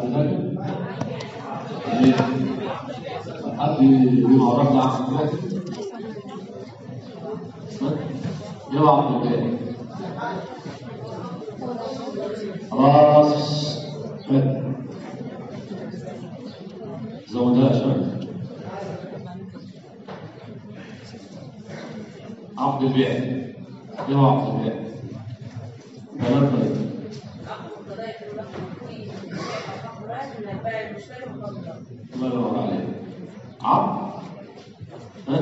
ذاكر؟ إيه؟ حد يقول وراك عقد ذاكر؟ ايه عقد البيع؟ خلاص زودها شوية عقد البيع ايه هو عقد البيع؟ كلام طيب الله ينور عليك عقد ها؟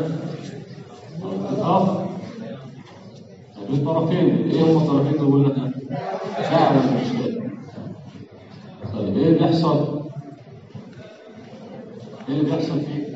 اتفاق الطرفين ايه هم الطرفين دول لنا؟ شاعر المشتري طيب ايه اللي بيحصل؟ ايه اللي بيحصل فيه؟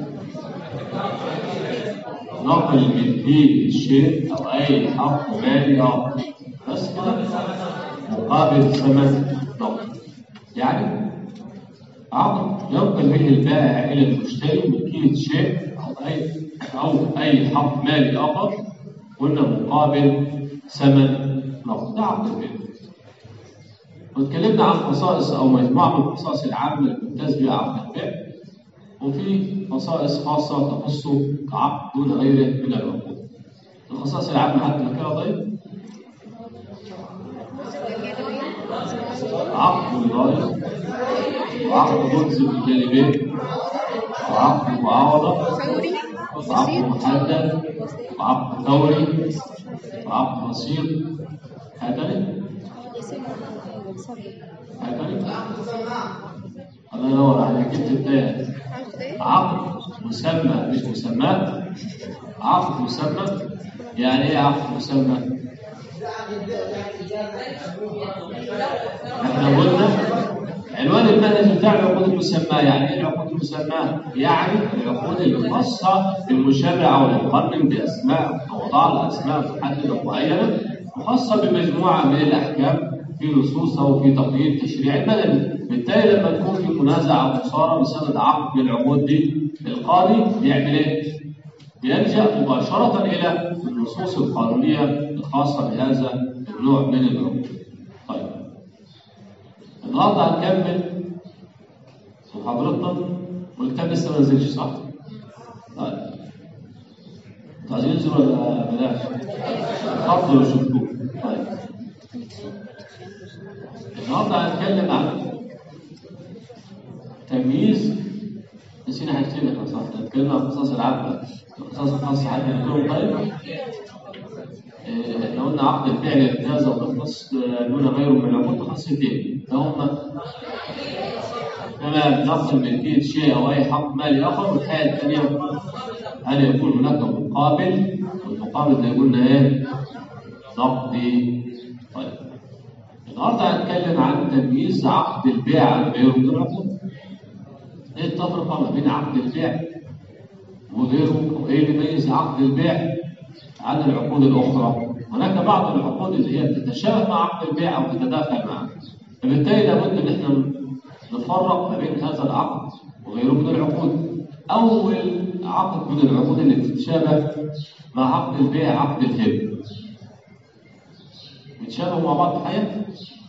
نقل ملكية الشيء أو أي حق مالي آخر بس كده مقابل ثمن نقد يعني عقد ينقل به البائع إلى المشتري ملكية شيء أو أي أو أي حق مالي آخر قلنا مقابل ثمن نقد ده عقد البيع واتكلمنا عن خصائص أو مجموعة من الخصائص العامة اللي بيمتاز بها عقد البيع وفي خصائص خاصة تخص كعقد دون غيره من العقود. الخصائص العامة حتى نذكرها طيب؟ عقد الغاية وعقد ملزم الجانبين وعقد معاوضة فوري وعقد محدد وعقد دوري وعقد وسيط هاتان هاتان الله ينور عليك جبت الثاني عقد مسمى مش مسمى عقد مسمى يعني ايه عقد مسمى احنا قلنا عنوان المنهج بتاع العقود المسمى يعني ايه العقود المسمى يعني العقود الخاصه بالمشرع او المقنن باسماء او وضع الاسماء محدده معينه وخاصه بمجموعه من الاحكام في نصوص او في تقييد التشريع المدني بالتالي لما تكون في منازعه او مصارعه بسبب عقد من العقود دي القاضي بيعمل ايه؟ بيلجا مباشره الى النصوص القانونيه الخاصه بهذا النوع من العقود. طيب النهارده هنكمل محاضرتنا والكتاب لسه ما نزلش صح؟ طيب انتوا عايزين ينزلوا ولا بلاش؟ اتفضلوا شوفوه طيب النهارده هنتكلم عن تمييز نسينا حاجتين احنا صح اتكلمنا عن القصص العامة القصص الخاصة حاجة نقولهم طيب إيه، احنا قلنا عقد البيع للجاز والنص دون غيره من العقود خاصتين فهم تمام نقل ملكية شيء أو أي حق مالي آخر والحاجة الثانية هل يكون هناك مقابل والمقابل زي قلنا إيه؟ نقدي طيب النهارده هنتكلم عن تمييز عقد البيع عن غيره من العقود. ايه التفرقه ما بين عقد البيع وغيره وايه اللي يميز عقد البيع عن العقود الاخرى؟ هناك بعض العقود اللي هي بتتشابه مع عقد البيع او تتداخل معه. فبالتالي لابد ان احنا نفرق ما بين هذا العقد وغيره من العقود. اول عقد من العقود اللي بتتشابه مع عقد البيع عقد الهبه. بيتشابهوا مع بعض في الحياه؟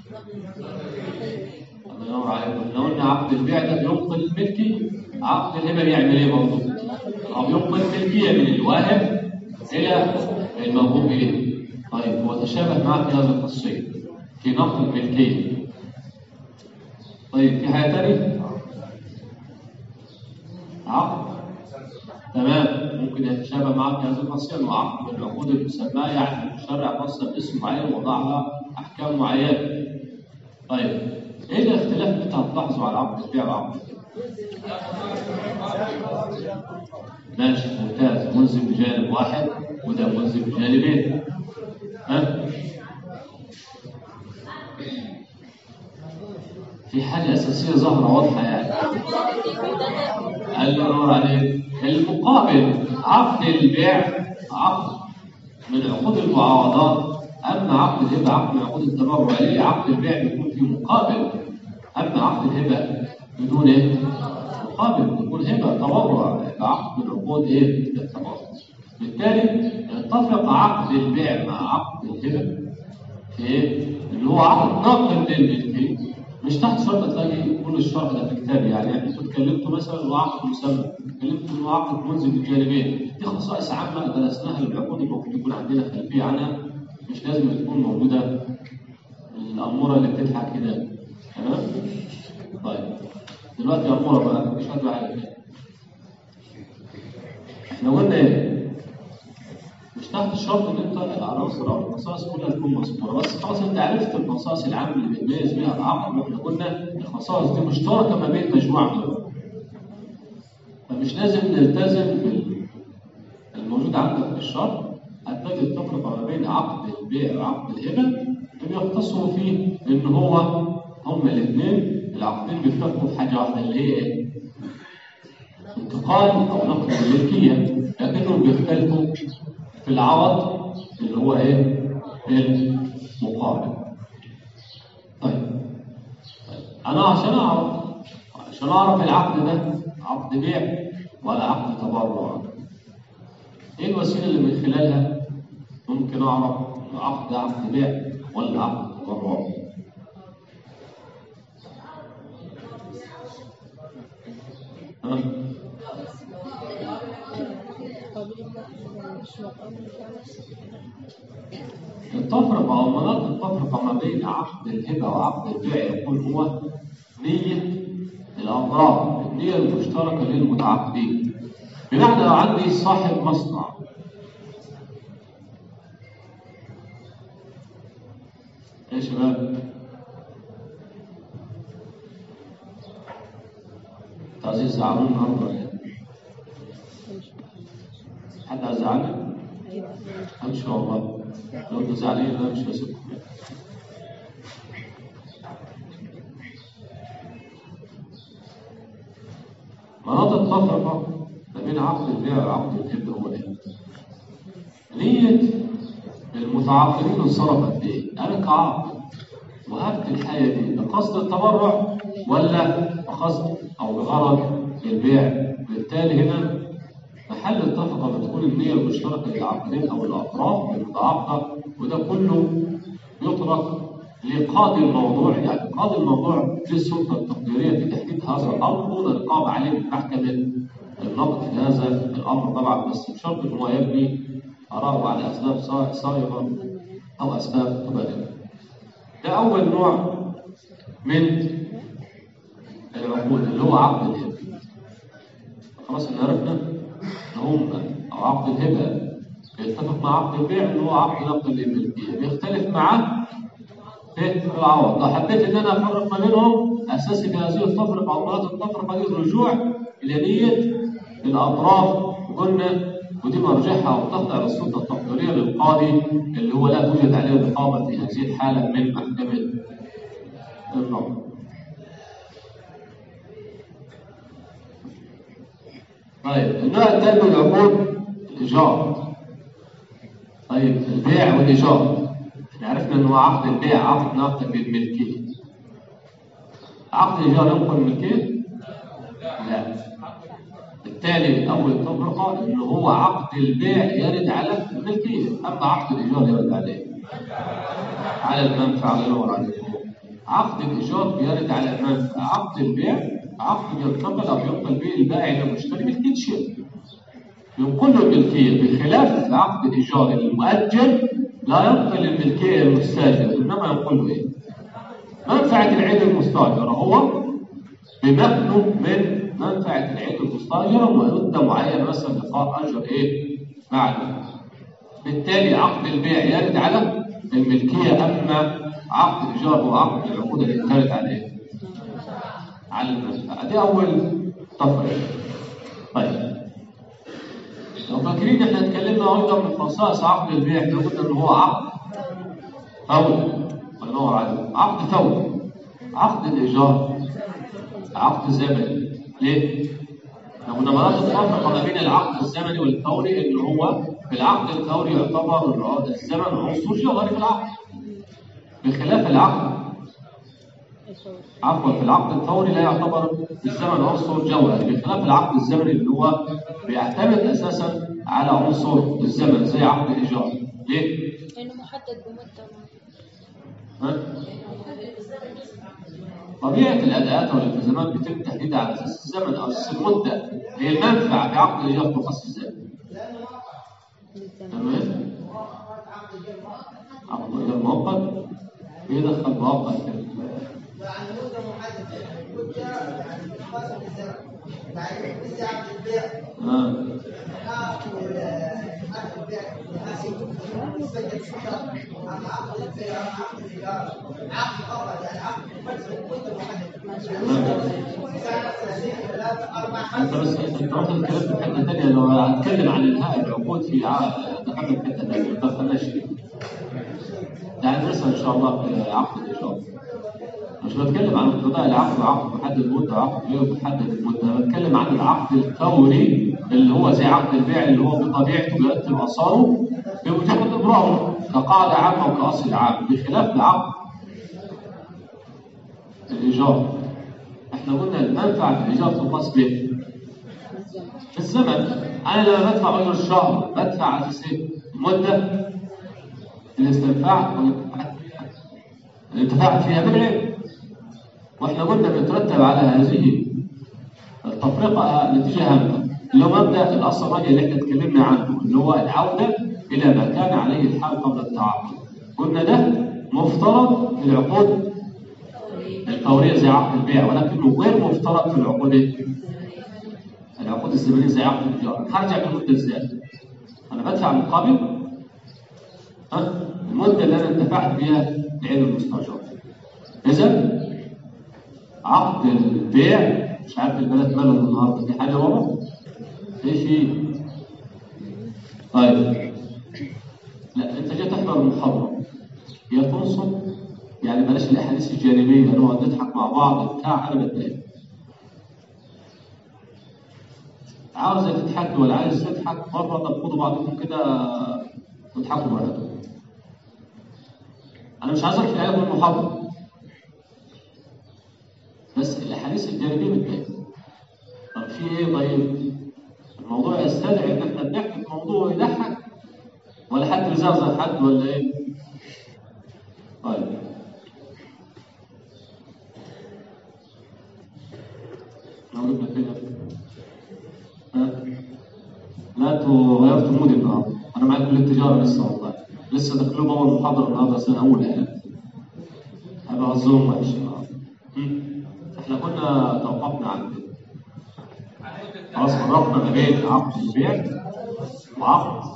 الله ينور عليكم لو قلنا عقد البيع ده بينقل الملكي عقد الهبه بيعمل ايه برضه؟ او ينقل الملكيه من الواهب الى الموهوب اليه طيب هو تشابه معك في هذه الخاصيه في نقل الملكيه طيب في حاجه ثانيه؟ عقد تمام ممكن يتشابه معك في هذه الخاصيه انه عقد من العقود المسماه يعني المشرع خاصه باسم معين وضع لها احكام معينه طيب ايه الاختلاف اللي انت هتلاحظه على عقد البيع وعقد الهبة؟ ماشي ممتاز ملزم بجانب واحد وده ملزم بجانبين ها في حاجة أساسية ظاهرة واضحة يعني الله ينور عليك المقابل عقد البيع عقد من عقود المعاوضات أما عقد الهبة عقد من عقود التبرع ليه عقد البيع بيكون فيه مقابل أما عقد الهبة بدون إيه؟ مقابل بيكون هبة تبرع يبقى عقد من عقود إيه؟ التبرع بالتالي اتفق عقد البيع مع عقد الهبة في إيه؟ اللي هو عقد نقل للملكية مش تحت شرط تلاقي كل الشرح ده في كتاب يعني انتوا اتكلمتوا مثلا وعقد مسمى اتكلمتوا وعقد ملزم بالجانبين دي خصائص عامه درسناها للعقود المفروض يكون عندنا خلفيه عنها مش لازم تكون موجوده الاموره اللي بتضحك كده تمام طيب دلوقتي اموره بقى مش هدوى على كده احنا قلنا ايه مش تحت الشرط ان انت العناصر او الخصائص كلها تكون مذكوره بس خلاص انت عرفت الخصائص العامه اللي بيتميز بيها العقد واحنا قلنا الخصائص دي مشتركه ما بين مجموعه دول فمش لازم نلتزم بال- الموجود عندك في الشرط هتجد تفرق ما بين عقد البيع وعقد الهبه اللي يختصروا فيه ان هو هما الاثنين العقدين بيتفقوا في حاجه واحده اللي هي ايه؟ انتقال او نقل الملكيه لكنهم بيختلفوا في العوض اللي هو ايه؟ المقابل. طيب طيب. انا عشان اعرف عشان اعرف العقد ده عقد بيع ولا عقد تبرع ايه الوسيله اللي من خلالها ممكن اعرف عقد عقد بيع ولا عقد تبرع؟ ها؟ التفرقة أو مناط التفرقة ما بين عقد الهبة وعقد البيع يكون هو نية الأطراف النية المشتركة للمتعاقدين بمعنى لو عندي صاحب مصنع يا شباب انتوا عايزين تزعلوني النهارده ولا إيه؟ حد عايز يزعلني؟ ان شاء الله لو انتوا زعلانين انا مش هسيبكم مناطق التفرقة ما بين عقد البيع وعقد الهبة هو ايه؟ نية المتعاقدين الصرف قد ايه؟ انا كعقد وهبت الحاجة دي بقصد التبرع ولا بقصد او بغرض البيع بالتالي هنا محل التفقه بتكون النية المشتركة للعقدين أو الأطراف المتعاقدة وده كله يترك لقاضي الموضوع يعني قاضي الموضوع في السلطة التقديرية في تحديد هذا الأمر دون الرقابة عليه من محكمة النقد في هذا الأمر طبعا بس بشرط إن هو يبني آراءه على أسباب صا- صائغة أو أسباب مبالغة. ده أول نوع من العقود اللي هو عقد الهبة. خلاص احنا عرفنا ان هم او عقد الهبه بيتفق مع عقد البيع اللي هو عقد نقل الملكيه بيختلف معاه في العوض لو حبيت ان انا افرق ما بينهم اساسي في هذه التفرقه او مرات التفرقه دي الرجوع الى نيه الاطراف قلنا ودي مرجعها وتخضع للسلطه التقديريه للقاضي اللي هو لا توجد عليه رقابه في هذه الحاله من محكمه النقد طيب النوع الثاني من العقود الايجار طيب البيع والايجار احنا عرفنا ان هو عقد البيع عقد ناقل بالملكيه عقد الايجار ينقل الملكيه؟ لا بالتالي اول تفرقه ان هو عقد البيع يرد على الملكيه اما عقد الايجار يرد عليه على المنفعه الله ينور عليكم عقد الايجار بيرد على المنفعه عقد البيع عقد ينتقل او ينقل به البائع الى المشتري بالكيتشن ينقل له الملكيه بخلاف عقد الايجار المؤجل لا ينقل الملكيه للمستاجر انما ينقل له ايه؟ منفعه العين المستاجره هو بمكنه من منفعه العين المستاجره ومده معينه مثلا لقاء اجر ايه؟ معلوم بالتالي عقد البيع يرد على الملكيه اما عقد الايجار هو عقد العقود اللي ترد على ايه؟ على المنفعه دي اول تفريق طيب لو فاكرين احنا اتكلمنا ايضا من خصائص عقد البيع احنا قلنا ان هو عقد فوري الله ينور عليك عقد فوري عقد الايجار عقد زمني ليه؟ لو قلنا مرات الفرق ما بين العقد الزمني والفوري ان هو في العقد الفوري يعتبر الع- الزمن عنصر جوهري في العقد بخلاف العقد عفوا في العقد الفوري لا يعتبر الزمن عنصر جوهري بخلاف العقد الزمني اللي هو بيعتمد اساسا على عنصر الزمن زي عقد الايجار ليه؟ لأنه محدد بمدة ها؟ طبيعة الأداءات والالتزامات بتم تحديدها على أساس الزمن أو أساس المدة هي المنفعة في عقد الإيجار تخصص ازاي؟ تمام؟ عقد الإيجار مؤقت بيدخل مؤقت في ال- يعني مدة محددة مدة يعني خاصة بالزمن يعني لسه عقد البيع آه. عقد عقد البيع يناسب مسجل شهر أما عقد البيع أما عقد الإيجار عقد فقط يعني عقد مدة محددة سنة سنتين ثلاثة أربعة انت بس انت رحت اتكلمت في حته ثانيه لو هتكلم عن انهاء العقود في ع- دخلنا في حته ثانيه ما دخلناش فيها. يعني ندرسها ان شاء الله في عقد الايجار. مش بتكلم عن انقضاء العقد وعقد محدد المده وعقد غير محدد المده، انا بتكلم عن العقد الفوري اللي هو زي عقد البيع اللي هو بطبيعته بيرتب اثاره بمجرد ابراره كقاعده عامه وكاصل عام بخلاف العقد الايجار. احنا قلنا المنفعه في الايجار تقاس به في الزمن انا لما بدفع اجر الشهر بدفع على اساس ايه؟ المده اللي استنفعت ولا اللي انتفعت فيها بالعلم واحنا قلنا بيترتب على هذه التفرقه نتيجه هامه اللي هو مبدا الاصل الراجع اللي احنا اتكلمنا عنه اللي هو العوده الى ما كان عليه الحال قبل التعاقد قلنا ده مفترض في العقود الفوريه زي عقد البيع ولكنه غير مفترض في العقود إيه؟ العقود الزمنيه زي عقد الايجار هرجع للمده ازاي؟ انا بدفع مقابل ها المده اللي انا انتفعت بيها لعين المستاجر اذا عقد البيع مش عارف البلد مالهم النهارده في حاجه ورا ايش هي؟ طيب لا انت جاي تحضر المحاضره يا تنصب يعني بلاش الاحاديث الجانبيه نقعد نضحك مع بعض بتاع انا بتضايق عاوز تضحك ولا عايز تضحك بره طب خدوا بعضكم كده واضحكوا براحتكم انا مش عايزك في علم المحاضره بس الاحاديث الجانبيه بتضايق طب في ايه طيب الموضوع يستدعي ان احنا بنحكي في موضوع يضحك ولا حد بيزغزغ حد ولا ايه طيب لو جبنا كده ها؟ لا انتوا غيرتوا مودي النهارده انا معايا كليه التجاره لسه والله لسه داخلين اول محاضره النهارده سنه اولى يعني هبقى الزوم وحش النهارده هم؟ احنا كنا توقفنا عند خلاص فرقنا ما بين عقد البيع وعقد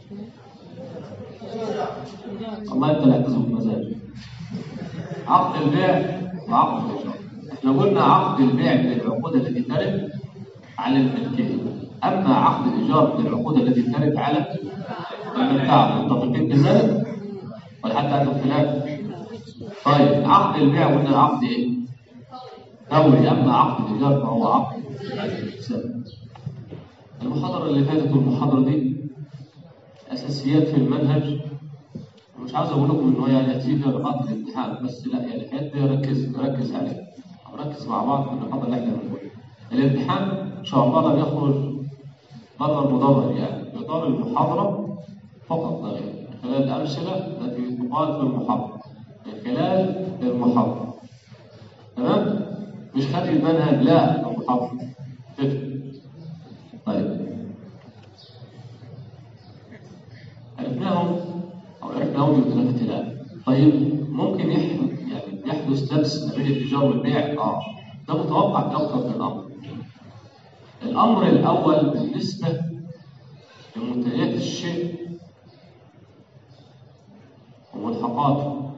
الله انت اللي هتزوج بمزاجك عقد البيع وعقد الايجار احنا قلنا عقد البيع من العقود التي ترد على الملكيه اما عقد الايجار من العقود التي ترد على المنفعه متفقين بذلك ولا حتى عندهم خلاف طيب عقد البيع قلنا عقد ايه دوري اما عقد الايجار فهو عقد سنة. المحاضره اللي فاتت والمحاضره دي اساسيات في المنهج مش عاوز اقول لكم ان هو يعني هتيجي لغايه الامتحان بس لا يعني الحاجات دي ركز ركز عليها ركز مع بعض في النقاط اللي احنا بنقولها الامتحان ان شاء الله لم يخرج بره المدرج يعني يدار المحاضره فقط لا غير من خلال الامثله التي تقال في المحاضره من خلال المحاضره تمام مش خلي المنهج لا في المحاضره تفرق طيب عرفناهم او عرفنا اوجه الاختلاف طيب ممكن يحدث يعني يحدث لبس ما بين التجاره والبيع اه ده متوقع في اكثر من امر الامر الاول بالنسبه لمنتجات الشيء وملحقاته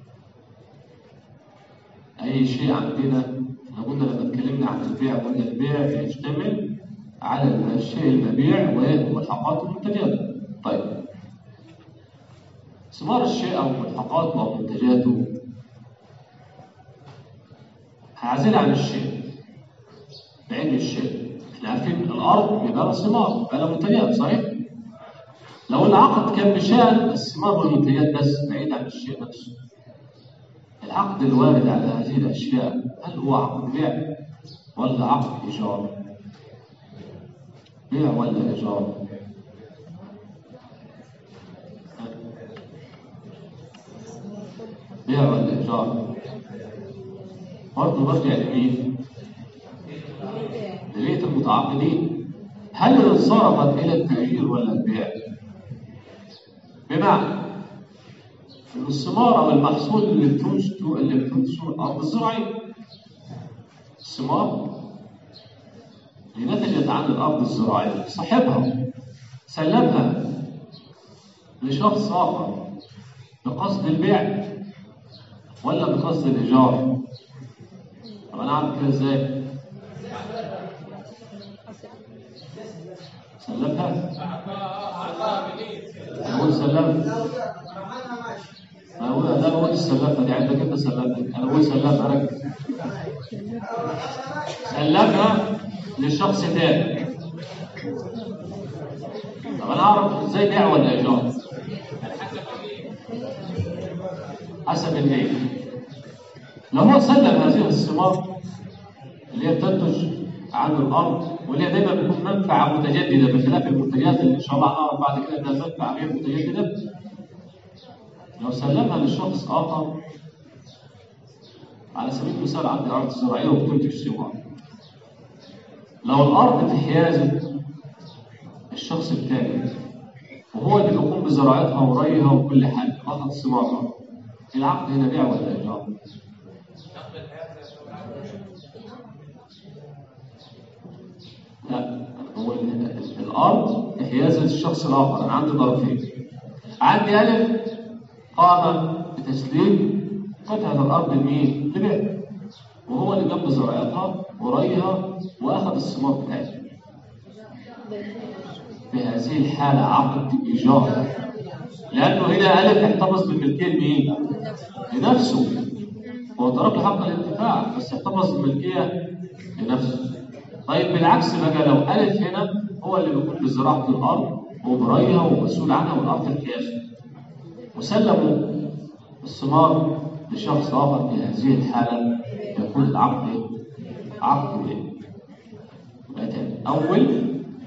اي شيء عندنا احنا قلنا لما اتكلمنا عن البيع قلنا البيع بيشتمل على الشيء المبيع وملحقاته ومنتجاته طيب ثمار الشيء او ملحقاته او منتجاته هعزلها عن الشيء بعين الشيء احنا عارفين الارض بيبقى لها ثمار بيبقى لها منتجات صحيح؟ لو العقد كان بشان الثمار والمنتجات بس بعيد عن الشيء نفسه العقد الوارد على هذه الاشياء هل هو عقد بيع ولا عقد ايجار؟ بيع ولا ايجار؟ بيع ولا إيجار برضه برجع لمين؟ لبيت المتعاقدين هل انصرفت إلى التأجير ولا البيع؟ بمعنى إن الثمار أو المحصول اللي بتنشطه اللي بتنشطه الأرض الزراعية الثمار اللي نتجت عن الأرض الزراعية صاحبها سلمها لشخص آخر بقصد البيع ولا بقصد الإيجار؟ طب أنا أعمل كده إزاي؟ سلمها؟ أقول سلمها لو جاء رحمنا ماشي أنا أقول لا بقول سلمها دي عندك أنت سلمها أنا بقول سلمها ركز سلمها لشخص تاني طب أنا أعرف إزاي بيع ولا إيجار؟ حسب البيع لو هو سلم هذه الثمار اللي هي بتنتج عن الارض واللي هي دايما بتكون منفعه متجدده بخلاف المنتجات اللي ان شاء الله هنعرف بعد كده انها منفعه غير متجدده لو سلمها لشخص اخر على سبيل المثال عندي ارض زراعيه وبتنتج ثمار لو الارض اتحيازت الشخص الثاني وهو اللي بيقوم بزراعتها وريها وكل حاجه اخذ ثمارها العقد هنا بيع ولا ايجار؟ لا هو ال- الارض حيازه الشخص الاخر انا عندي ظرفين عندي الف قام بتسليم قطعه الارض لمين؟ لبيع وهو اللي قام بزراعتها وريها واخذ الثمار بتاعتها في هذه الحاله عقد ايجار لانه هنا الف احتفظ بالملكيه لمين؟ لنفسه هو ترك له حق الانتفاع بس احتفظ بالملكيه لنفسه طيب بالعكس بقى لو ألف هنا هو اللي بيقوم بزراعة الأرض وبريها ومسؤول عنها والأرض الحيازة وسلموا الثمار لشخص آخر في هذه الحالة يكون العقد إيه؟ عقد بيع يبقى تاني أول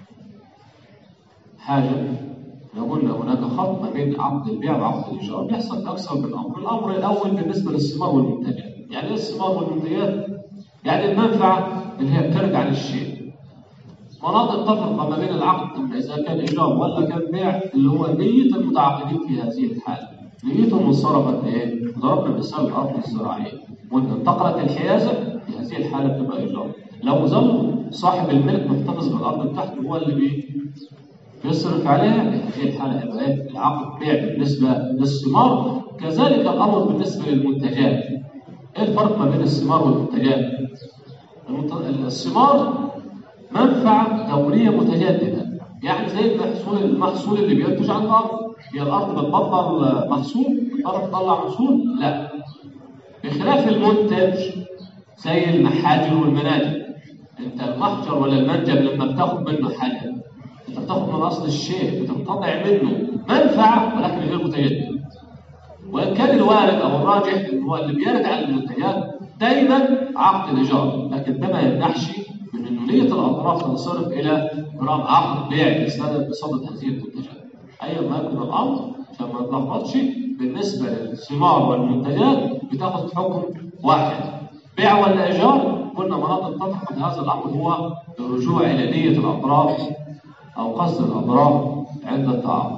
حاجة لو قلنا هناك خط ما بين عقد البيع وعقد الإيجار بيحصل أكثر من أمر الأمر الأول بالنسبة للثمار والمنتجات يعني إيه الثمار والمنتجات؟ يعني المنفعة اللي هي بترجع للشيء مناطق تفرق ما بين العقد إما إذا كان إيجار ولا كان بيع اللي هو نية المتعاقدين في هذه الحالة نيتهم انصرفت إيه؟ ضربنا مثال الأرض الزراعية وإن انتقلت الحيازة في هذه الحالة بتبقى إيجار لو ظل صاحب الملك محتفظ بالأرض بتاعته هو اللي بي بيصرف عليها في هذه الحالة يبقى إيه؟ العقد بيع بالنسبة للثمار كذلك الأمر بالنسبة للمنتجات إيه الفرق ما بين الثمار والمنتجات؟ المنت- الثمار منفعة دورية متجددة يعني زي المحصول المحصول اللي بينتج عن الأرض هي الأرض بتبطل محصول الأرض تطلع محصول لا بخلاف المنتج زي المحاجر والمناجم انت المحجر ولا المنجم لما بتاخد منه حاجة انت بتاخد من أصل الشيء بتقتطع منه منفعة ولكن غير متجددة وإن كان الوارد أو الراجح إن هو اللي بيرد على المنتجات دايما عقد الإيجار لكن ده ما يمنعش من إنه نية الأطراف تنصرف إلى إبرام عقد بيع بسبب بصدد هذه المنتجات أيا ما يكن الأمر عشان ما نتلخبطش بالنسبة للثمار والمنتجات بتاخد حكم واحد بيع ولا إيجار قلنا مناطق تضحك هذا الأمر هو الرجوع إلى نية الأطراف أو قصد الأطراف عند التعاقد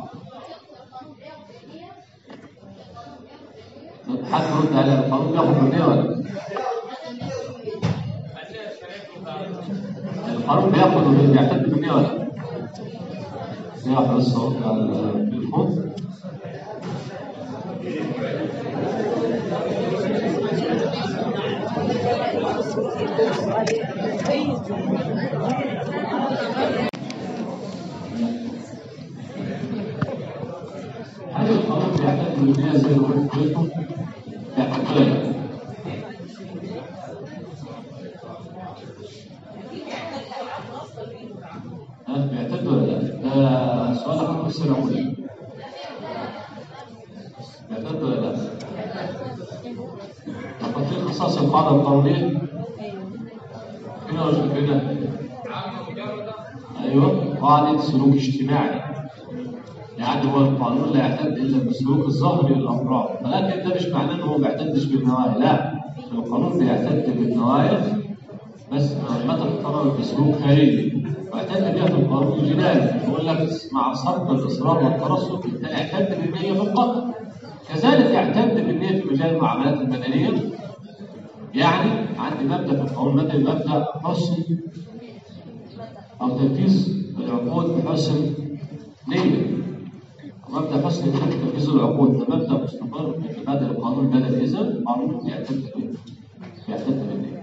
حد يرد على القانون بياخد مني ولا القانون بياخد بيعتد مني ولا بياخد الصوت على التليفون هل القانون بيعتد مني زي ما قلت لكم بيعتد ولا لا؟ ها بيعتد ولا لا؟ ده سؤال حق السنة كلها بيعتد ولا لا؟ لقد في اختصاص القاعدة القانونية هنا ولا مش هنا؟ ايوه قاعدة سلوك اجتماعي يعني هو القانون لا يعتد الا بالسلوك الظاهري للافراد ولكن ده مش معناه ان هو ما بيعتدش بالنوايا لا القانون بيعتد بالنوايا بس متى اقترن بسلوك خارجي واعتد بها في القانون الجنائي يقول لك مع صرف الاصرار والترصد بالتالي اعتد بالنيه في القتل كذلك يعتد بالنيه في مجال المعاملات المدنيه يعني عندي مبدا في القانون المدني مبدا حسن او تنفيذ العقود بحسن نيه مبدا حسن نيه في تنفيذ العقود ده مبدا مستقر في مبادئ القانون المدني اذا القانون يعتد به يعتد بالنيه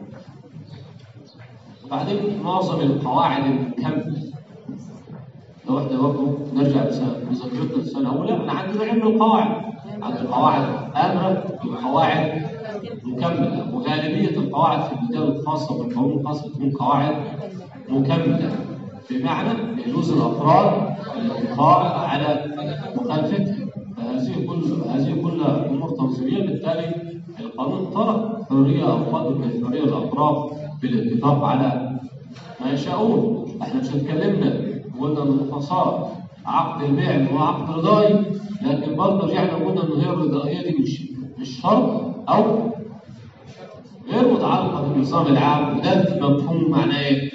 وبعدين معظم القواعد المكمله لو احنا برضه نرجع لمذاكرتنا السنه الاولى انا عندي نوعين من القواعد عندي قواعد امره وقواعد مكمله وغالبيه القواعد في الكتاب الخاصه بالقانون الخاص بتكون قواعد مكمله بمعنى يجوز الافراد الاتفاق على مخالفتها فهذه كل هذه كلها امور تنظيميه بالتالي القانون ترك حريه او قدر من الحريه للافراد بالاتفاق على ما يشاءون احنا مش اتكلمنا وقلنا ان المفاصلات عقد البيع هو عقد رضائي لكن برضه رجعنا وقلنا ان غير الرضائيه دي مش مش شرط او غير متعلقه بالنظام العام وده مفهوم معناه ايه؟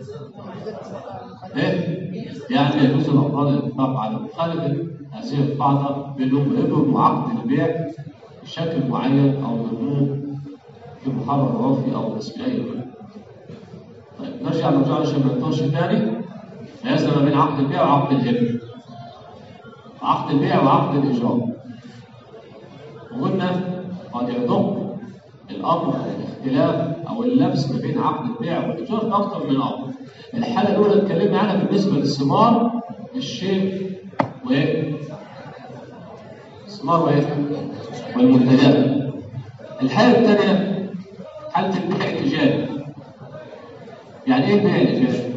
ايه؟ يعني يجوز الافراد الاتفاق على مخالفه هذه القاعده بانهم يبرموا عقد البيع بشكل معين او يرموه في محرر عرفي او رسمي اي طيب نرجع نرجع عشان ما نتوهش تاني لازم ما بين عقد البيع وعقد الهبه عقد البيع وعقد الايجار وقلنا قد يدق الامر الاختلاف او اللبس ما بين عقد البيع والايجار في اكثر من امر الحاله الاولى اتكلمنا عنها بالنسبه للثمار الشيء وايه؟ الثمار وايه؟ والمنتجات الحاله الثانيه حاله البيع الايجاري يعني ايه البيع الايجاري؟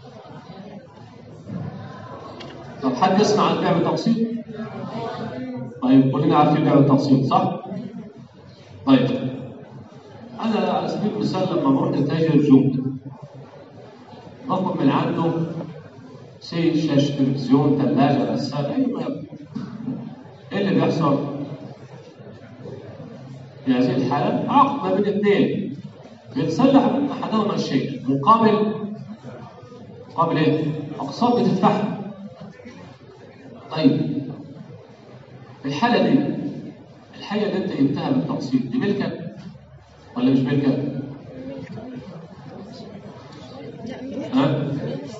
طب حد يسمع عن البيع بالتقسيط؟ طيب كلنا عارفين البيع بالتقسيط صح؟ طيب انا على سبيل المثال لما بروح لتاجر جمله باخد من عنده سي شاشه تلفزيون ثلاجه غساله اي ما يكن. ايه اللي بيحصل؟ في هذه الحاله عقد ما بين اثنين بيتسلح احدهما الشيء مقابل مقابل ايه؟ اقساط بتدفعها طيب في الحاله دي الحاجه اللي انت جبتها بالتقسيط دي ملكك ولا مش ملكك؟ ها؟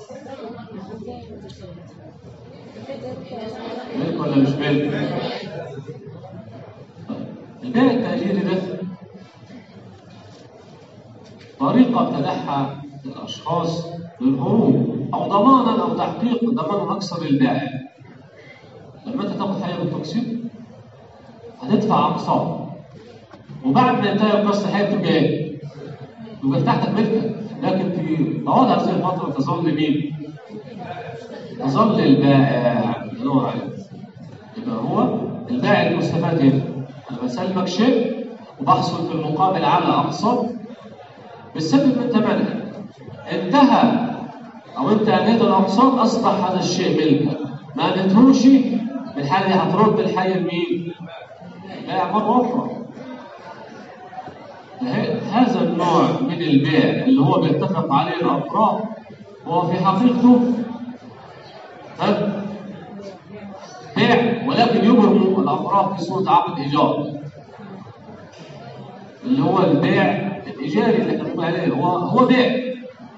ملك ولا مش ملك؟ طيب. البيع التأجيري ده طريقة ابتدعها الأشخاص للهروب أو ضمانا أو تحقيق ضمان أكثر للبائع لما أنت تاخد حاجة بالتقسيط هتدفع أقساط وبعد ما ينتهي القسط الحاجة تبقى إيه؟ تبقى تحتك ملكك لكن في طوال هذه الفترة تظل مين؟ تظل البائع ينور عليك يبقى هو البائع المستفاد هنا أنا بسلمك شيء وبحصل في المقابل على أقساط بالسبب من ثمنها انتهى او انت انهيت الاقساط اصبح هذا الشيء ملكك ما انهيتهوش في الحاله دي هترد الحي لمين؟ بائع مره اخرى هذا النوع من البيع اللي هو بيتفق عليه الافراد هو في حقيقته ها بيع ولكن يبرم الافراد في صوره عقد ايجار اللي هو البيع الايجاري اللي احنا بنقول عليه هو هو بيع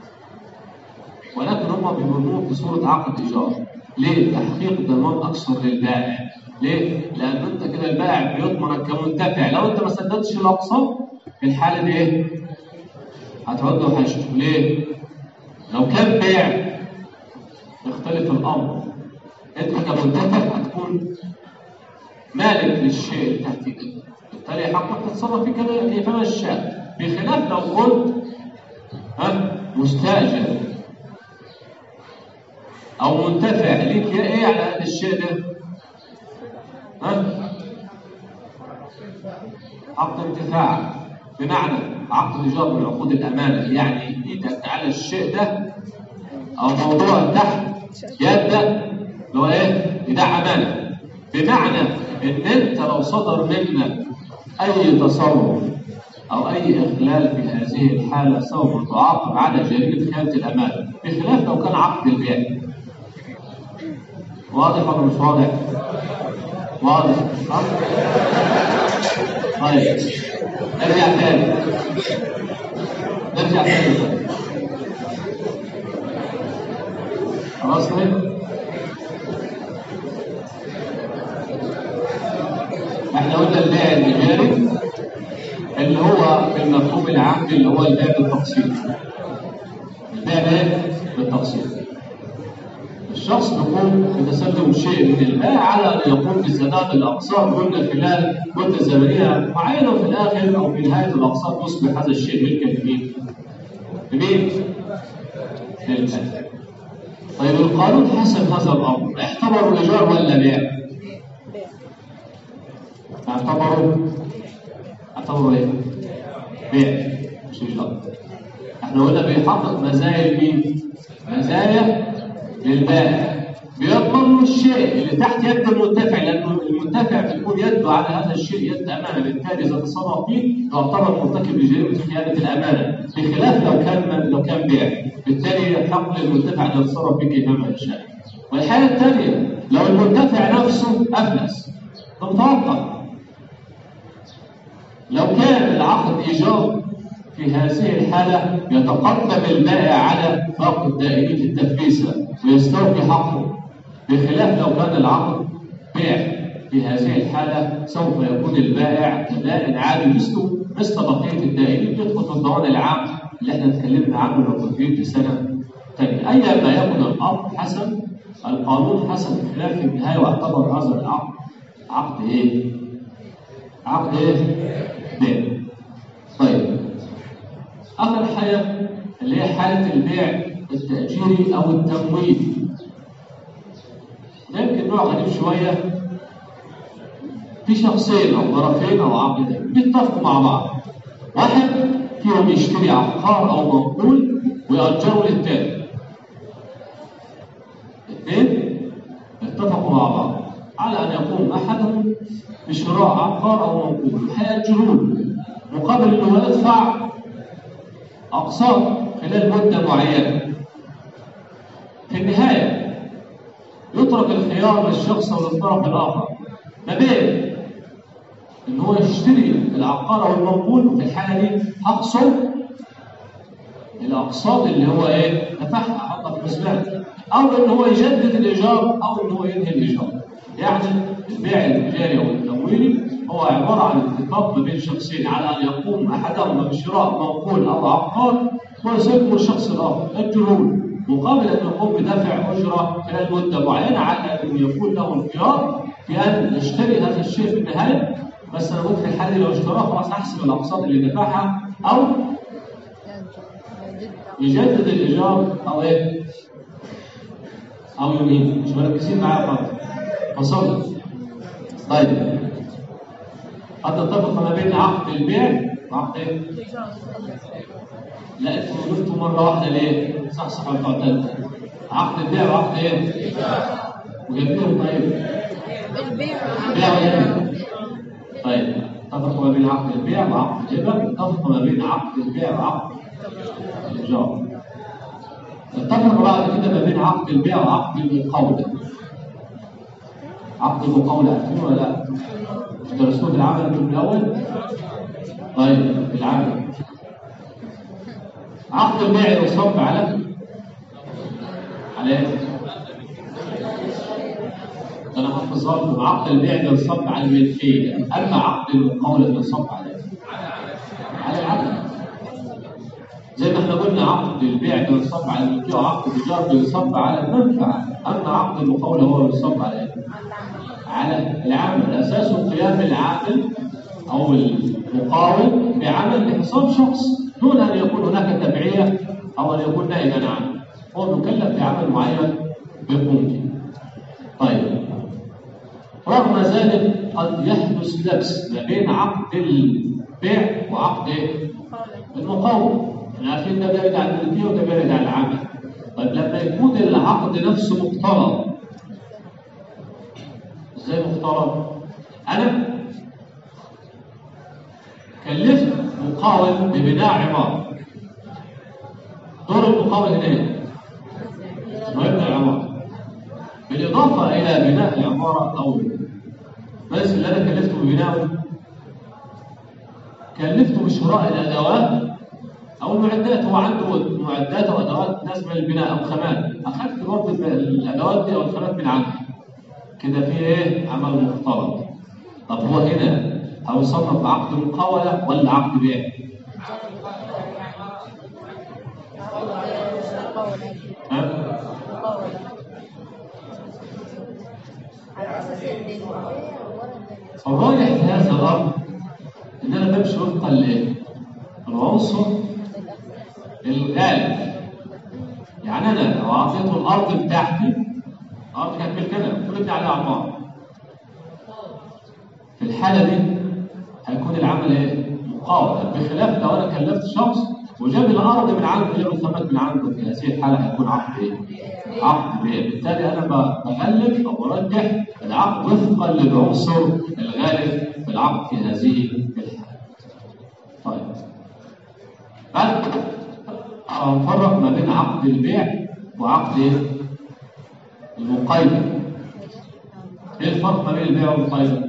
ولكن هم بيبرموه في صوره عقد ايجار ليه؟ تحقيق ضمان اكثر للبائع ليه؟ لان انت كده البائع بيضمنك كمنتفع لو انت ما سددتش الاقساط في الحاله دي ايه؟ هترد وحشته ليه؟ لو كان بيع يختلف الامر انت كمنتفع هتكون مالك للشيء اللي تحت ايدك بالتالي حقك تتصرف فيه كما كيفما شاء بخلاف لو كنت ها مستاجر او منتفع ليك يا ايه على هذا الشيء ده ها عقد انتفاع بمعنى عقد الايجار من عقود الامانه يعني ايدك على الشيء ده او موضوع تحت يدك اللي هو ايه؟ ده امانه بمعنى ان انت لو صدر منك اي تصرف او اي اخلال في هذه الحاله سوف تعاقب على جريمه خيانه الامانه بخلاف لو كان عقد البيع واضح ولا مش واضح؟ واضح صح؟ طيب نرجع تاني نرجع تاني خلاص كده؟ احنا قلنا البيع التجاري اللي هو في المفهوم العام اللي هو البيع بالتقسيط البيع ايه؟ بالتقسيط الشخص بيقوم بتسلم شيء من البائع على ان يقوم بسداد الاقساط قلنا خلال مده زمنيه معينه وفي الاخر او في نهايه الاقساط يصبح هذا الشيء ملكا لمين؟ لمين؟ للبائع. طيب القانون حسب هذا الامر اعتبروا ايجار ولا بيع؟ اعتبروا اعتبروا ايه؟ بيع مش ايجار. احنا قلنا بيحقق مزايا مين؟ مزايا للبائع بيضمن له الشيء اللي تحت يد المنتفع لانه المنتفع بتكون يده على هذا الشيء يد امانه بالتالي اذا تصرف فيه يعتبر مرتكب لجريمه خيانه الامانه بخلاف لو كان لو كان بيع بالتالي يحق للمنتفع ان يتصرف فيه كيفما يشاء والحاله الثانيه لو المنتفع نفسه افلس فمتوقع لو كان العقد ايجار في هذه الحالة يتقدم البائع على فاق الدائنين في التفليسة ويستوفي حقه بخلاف لو كان العقد بيع في هذه الحالة سوف يكون البائع كدائن عادي مثله مثل بقية الدائنين يدخل في الضمان العام اللي احنا اتكلمنا عنه لو كنت في سنة ثانية أيا ما يكن الأمر حسب القانون حسب الخلاف في النهاية واعتبر هذا العقد عقد إيه؟ عقد إيه؟ بيع طيب آخر حاجة اللي هي حالة البيع التأجيري أو التمويل ده يمكن نوع غريب شوية في شخصين أو طرفين أو عقدين بيتفقوا مع بعض واحد فيهم يشتري عقار أو منقول ويأجره للتاني الاثنين اتفقوا مع بعض على أن يقوم أحدهم بشراء عقار أو منقول هيأجروه مقابل أنه يدفع أقساط خلال مدة معينة. في النهاية يترك الخيار للشخص أو للطرف الآخر ما بين إن هو يشتري العقار أو المنقول وفي الحالة دي هقسط الأقساط اللي هو إيه دفعها حطها في الحسبان أو إن هو يجدد الإيجار أو إن هو ينهي الإيجار. يعني البيع التجاري أو التمويلي هو عبارة عن اتفاق ما بين شخصين على أن يقوم أحدهما بشراء منقول أو عقار ويسلمه الشخص الآخر الجنون مقابل أن يقوم بدفع أجرة خلال مدة معينة على أن يكون له الخيار في أن يشتري هذا الشيء في النهاية بس أنا قلت في الحالة دي لو اشتراه خلاص أحسب الأقساط اللي دفعها أو يجدد الإيجار أو إيه؟ أو يمين مش مركزين معايا خالص فصلت طيب قد تتفق ما بين عقد البيع وعقد ايه؟ لا انتوا قلتوا مره واحده ليه؟ صح صح بتوع الثالثه عقد البيع وعقد ايه؟ وجبتهم طيب البيع البيع والهبه طيب اتفق ما بين عقد البيع وعقد الهبه اتفق ما بين عقد البيع وعقد الايجار اتفق بعد كده ما بين عقد البيع وعقد المقاوله عقد المقاوله عارفين ولا لا؟ مش درسوه في العمل الجزء الاول؟ طيب العمل عقد البيع يصب على على ايه؟ انا حافظها لكم عقد البيع ينصب على الملكيه اما عقد المقاوله ينصب على ايه؟ على العمل زي ما احنا قلنا عقد البيع بينصب على الملكيه وعقد الايجار بينصب على المنفعه اما عقد المقاوله هو بينصب على ايه؟ على العمل اساسه قيام العامل او المقاول بعمل لحساب شخص دون ان يكون هناك تبعيه او ان يكون نائبا عنه هو مكلف بعمل معين بيقوم به طيب رغم ذلك قد يحدث لبس ما بين عقد البيع وعقد ايه؟ المقاومه احنا عارفين ده بيرد على الملكيه وده بيرد على العمل طيب لما يكون العقد نفسه مقترض زي مفترض انا كلفت مقاول ببناء عماره دور المقاول هنا ايه؟ انه يبني العماره بالاضافه الى بناء العماره او المنزل اللي انا كلفته ببنائه كلفته بشراء الادوات او المعدات هو عنده معدات او ادوات لازمه للبناء او خامات اخذت برضه الادوات دي او الخامات من عنده كده في ايه عمل مفترض طب هو هنا هيصنف عقد مقاوله ولا عقد بيع ها الراجح في هذا الامر ان انا بمشي وفقا لايه العنصر الغالب يعني انا لو اعطيته الارض بتاعتي الارض كانت بالكلام كنت عليها عمار في الحاله دي هيكون العمل ايه مقاومه بخلاف لو انا كلفت شخص وجاب الارض من عنده جاب الخامات من عنده في هذه الحاله هيكون عقد ايه عقد بيع بالتالي انا ب- بغلب او برجح العقد وفقا للعنصر الغالب في العقد في هذه الحاله طيب بعد نفرق ما بين عقد البيع وعقد إيه؟ المقايضة ايه الفرق ما بين البيع والمقايضة؟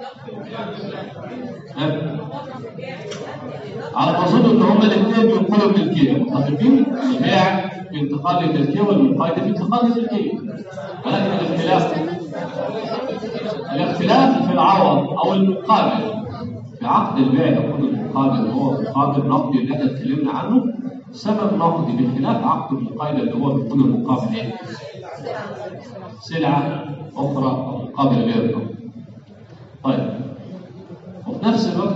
ها؟ على ما اظن ان هما الاثنين بينقلوا الملكيه متفقين البيع في انتقال للملكيه والمقايضه في انتقال للملكيه ولكن الاختلاف الاختلاف في العوض او المقابل في عقد البيع يكون المقابل هو مقابل نقدي اللي احنا اتكلمنا عنه سبب نقدي بخلاف عقد المقايضه اللي هو بيكون المقابل ايه؟ سلعه اخرى او مقابل غير نقدي. طيب وفي نفس الوقت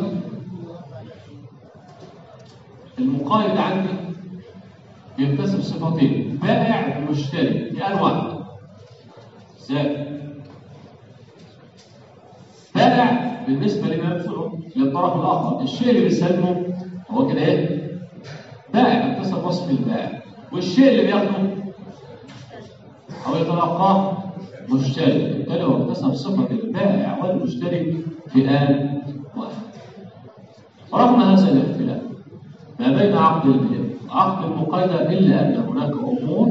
المقايض عندي بيكتسب صفتين بائع ومشتري في انواع ازاي؟ بائع بالنسبه لما يدفعه للطرف الاخر الشيء اللي بيسلمه هو كده ايه؟ بائع اكتسب وصف البائع والشيء اللي بياخده او يتلقاه مشتري بالتالي هو اكتسب صفه البائع والمشتري في ان واحد رغم هذا الاختلاف ما بين عقد البيع وعقد المقايضة إلا أن هناك أمور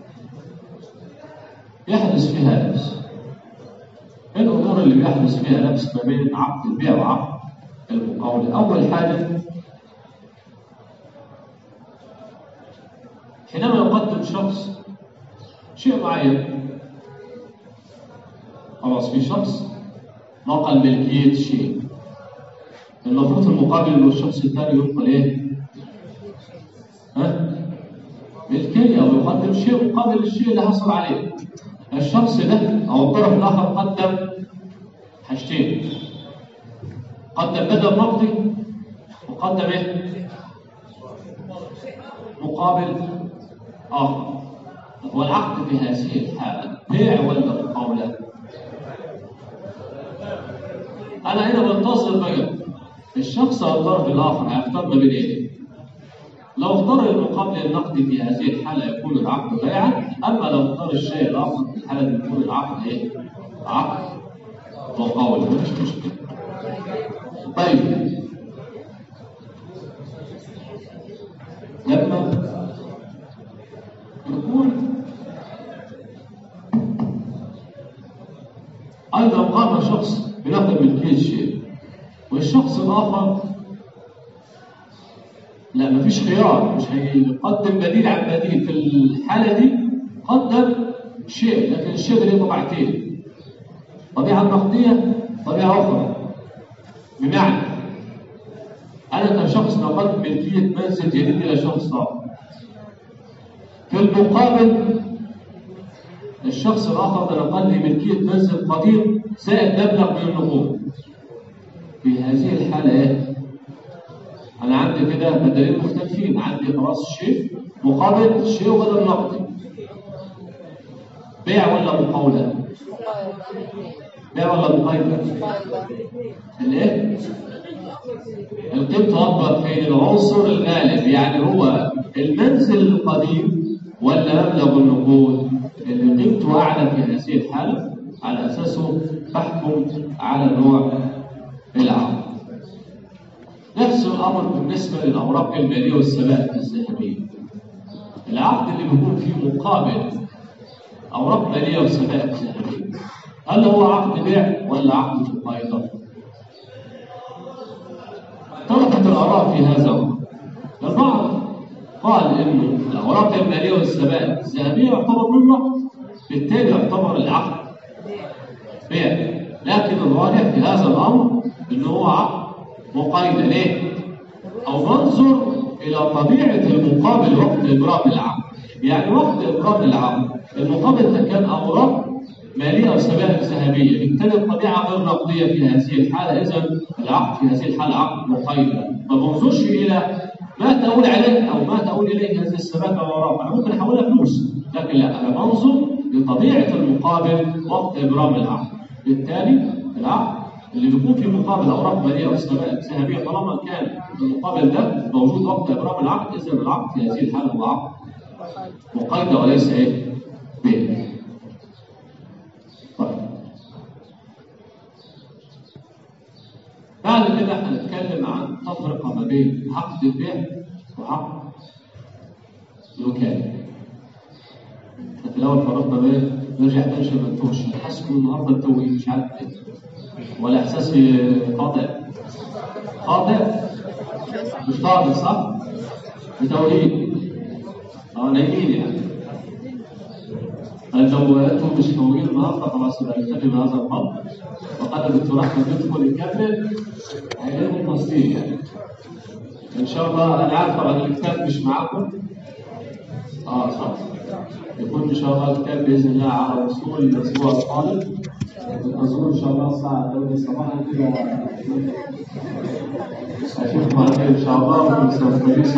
يحدث فيها لبس إيه الأمور اللي بيحدث فيها لبس ما بين عقد البيع وعقد المقاولة أول حاجة حينما يقدم شخص شيء معين خلاص في شخص نقل ملكية شيء المفروض في المقابل انه الشخص الثاني ينقل ايه؟ ها؟ ملكية او يقدم شيء مقابل الشيء اللي حصل عليه. الشخص ده او الطرف الاخر قدم حاجتين. قدم بدل نقدي وقدم ايه؟ مقابل اخر. هو العقد في هذه الحالة بيع ولا مقاولة؟ انا هنا بنتظر بقى الشخص او الطرف الاخر هيختار ما بين ايه؟ لو اختار المقابل النقدي في هذه الحاله يكون العقد بيعا اما لو اختار الشيء الاخر في الحاله دي يكون العقد ايه؟ عقد مقاول مفيش مشكله. طيب لما يكون ايضا قام شخص بنقل ملكيه شيء والشخص الآخر لا مفيش خيار مش هيقدم بديل عن بديل في الحالة دي قدم شيء لكن الشيء ده ليه طبيعتين طبيعة نقدية طبيعة أخرى بمعنى أنا كشخص نقلت ملكية منزل جديد إلى شخص آخر في المقابل الشخص الآخر ده نقل لي ملكية منزل قديم زائد مبلغ من النقود في هذه الحالة إيه؟ أنا عندي كده بدلين مختلفين عندي خلاص شيء مقابل شيء وبدل نقدي بيع ولا مقاولة؟ بيع ولا مقايضة؟ الإيه؟ القيم تطبق حين العنصر الغالب يعني هو المنزل القديم ولا مبلغ النقود اللي قيمته أعلى في هذه الحالة على أساسه تحكم على نوع العقد نفس الامر بالنسبه للاوراق الماليه والسبائك الذهبيه العقد اللي بيكون فيه مقابل اوراق ماليه وسبائك ذهبيه هل هو عقد بيع ولا عقد مقايضه؟ اختلفت الاراء في هذا الامر البعض قال انه الاوراق الماليه والسبائك الذهبيه يعتبر منه بالتالي يعتبر العقد بيع لكن الراجح في هذا الامر انه هو عقد مقايضه ليه؟ او ننظر الى طبيعه المقابل وقت ابرام العقد يعني وقت ابرام العقد المقابل ده كان اوراق ماليه او سبائك ذهبيه بالتالي الطبيعه غير نقديه في هذه الحاله اذا العقد في هذه الحاله عقد مقيد ما بنظرش الى ما تقول عليه او ما تقول اليه هذه السبائك او اوراق انا ممكن احولها فلوس لكن لا انا بنظر لطبيعه المقابل وقت ابرام العقد بالتالي العقد اللي بيكون في مقابل اوراق ماليه او سبائك ذهبيه طالما كان المقابل ده موجود وقت ابرام العقد اذا العقد في هذه الحاله هو عقد مقيد وليس ايه؟ بيع طيب بعد كده هنتكلم عن تفرقة ما بين عقد البيع وعقد الوكالة. احنا في الأول فرقنا بين نرجع تاني عشان ما نتوهش، حاسس إن النهارده التوهيد مش عارف إيه. ولا إحساسي خاطئ؟ خاطئ؟ مش خاطئ صح؟ بتوهيد. اه نايمين يعني. طيب لو انتم مش ناويين النهارده خلاص يبقى نكتفي بهذا القدر وقد الدكتور احمد يدخل يكمل هيلاقوا تصديق يعني ان شاء الله انا عارف طبعا الكتاب مش معاكم اه صح يكون ان شاء الله الكتاب باذن الله على وصول الاسبوع القادم تنتظرون ان شاء الله الساعه 8 صباحا كده اشوفكم على خير ان شاء الله وكل سنه وانتم طيبين